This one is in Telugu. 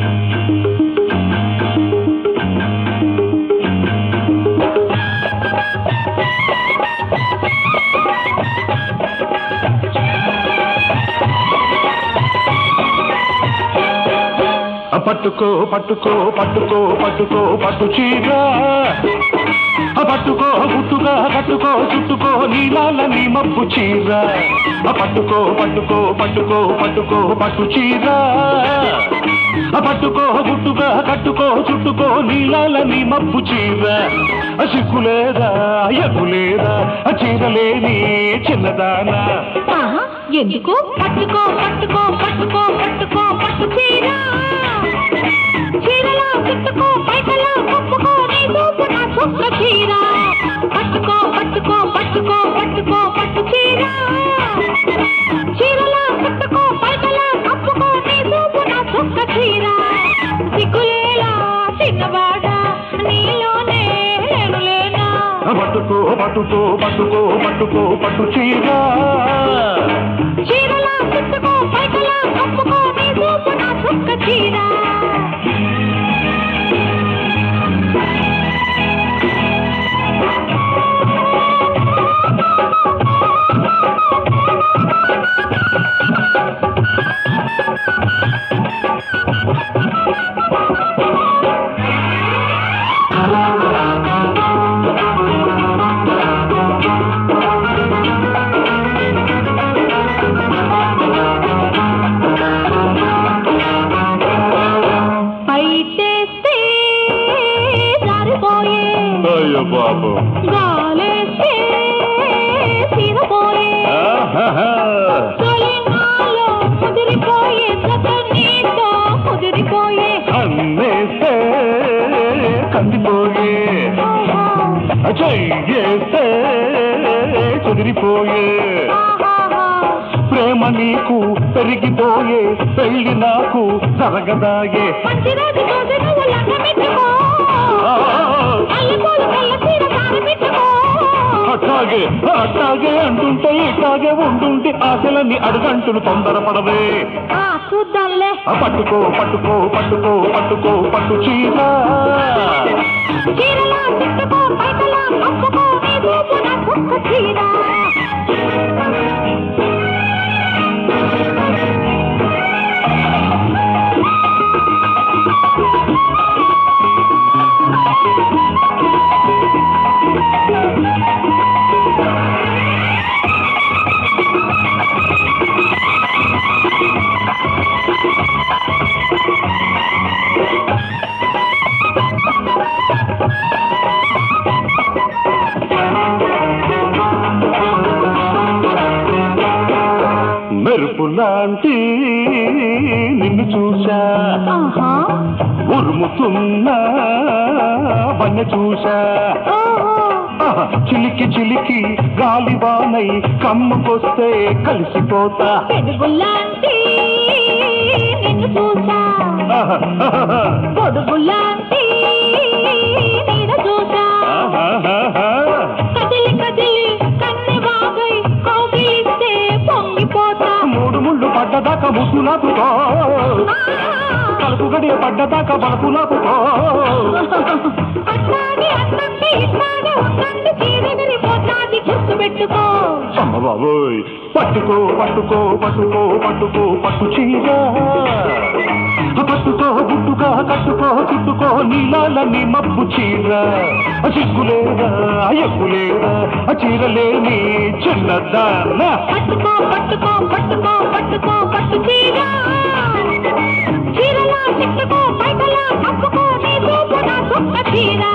ఆ పట్టుకో పట్టుకో పట్టుకో పట్టుకో పట్టు చీర ఆ పట్టుకో గుట్టుగా కట్టుకో చుట్టుకో నీలాల నీ మబ్బు చీర ఆ పట్టుకో పట్టుకో పట్టుకో పట్టుకో పట్టు చీర ఆ పట్టుకో గుట్టుగా కట్టుకో చుట్టుకో నీలాల నీ మబ్బు చీర ఆ సిగ్గులేదా ఎగ్గులేదా ఆ చీరలేని చిన్నదానా ఆహా, ఎందుకు పట్టుకో పట్టుకో పట్టుకో పట్టుకో పట్టు చీర చీరలా చుట్టుకో పైకలా కప్పుకో నీ చూపు నా చుక్క చీర పట్టుకో పట్టుకో పట్టుకో పట్టుకో పట్టు చీర చీరలా చుట్టుకో పైకలా కప్పుకో నీ చూపు నా చుక్క చీర సిగ్గులేలా చిన్నవాడా నీలోనే లేనులేనా పట్టుకో పట్టుకో పట్టుకో పట్టుకో పట్టు చీర చీరలా చుట్టుకో పైకలా కప్పుకో నీ చూపు నా చుక్క చీర పైటేస్తే జారిపోయే అయ్యో బాబు గాలేస్తే తీరపోయే తొలినాలో ముదిరిపోయే జత నీతో ముదిరిపోయే అన్నేస్తే కందిపోయే చెయ్యేస్తే చెదిరిపోయే ఆహాహా. ప్రేమ నీకు పెరిగిపోయే పెళ్లి నాకు జరగదాయే మంచి రోజు చూసి నువ్వు లంగమెట్టుకో అల్లిపోలు కళ్ళ తీర సారమిట్టుకో అట్లాగే అట్లాగే అంటుంటే ఇట్లాగే ఉంటుంటే ఆశలన్నీ అడుగంటులు తొందరపడవే ఆ చూద్దాంలే ఆ పట్టుకో పట్టుకో పట్టుకో పట్టుకో పట్టు చీర చీరలా చుట్టుకో పైకలా కప్పుకో నీ చూపు నా చుక్క చీర మెరుపు లాంటి నిన్ను చూశా ఆహా ఉరుముతున్న వన్య చూశా ఓహో ఆహా, చిలికి చిలికి గాలివానై కమ్ముకొస్తే కలిసిపోతా పెడుగులాంటి నిన్ను చూసా ఆహా, ఆహా, పొడుగులాంటి నీడ చూసా ఆహా, కదిలి కదిలి కన్నె బాగై కౌగిలిస్తే పొంగిపోతా మూడు ముళ్ళు పడ్డదాకా ముసులాపుకో కలుపు గడియ పడ్డదాకా బలపులాపుకో అట్లాగే అట్లంటే ఇట్లాగే ఉందంటే చీరగిరిపోతాది గుర్తు పెట్టుకో అమ్మ బాబోయ్ పట్టుకో పట్టుకో పట్టుకో పట్టుకో పట్టు చీర పట్టుకో గుట్టుగా కట్టుకో చుట్టుకో నీలాల నీ మబ్బు చీర సిగ్గులేదా ఎగ్గులేదా ఆ చీరలేని చిన్నదాన్న పట్టుకో పట్టుకో పట్టుకో పట్టుకో పట్టు చీర చీరలా చిట్టుకో పైకలా కప్పుకో నీ చూపు నా చుక్క చీర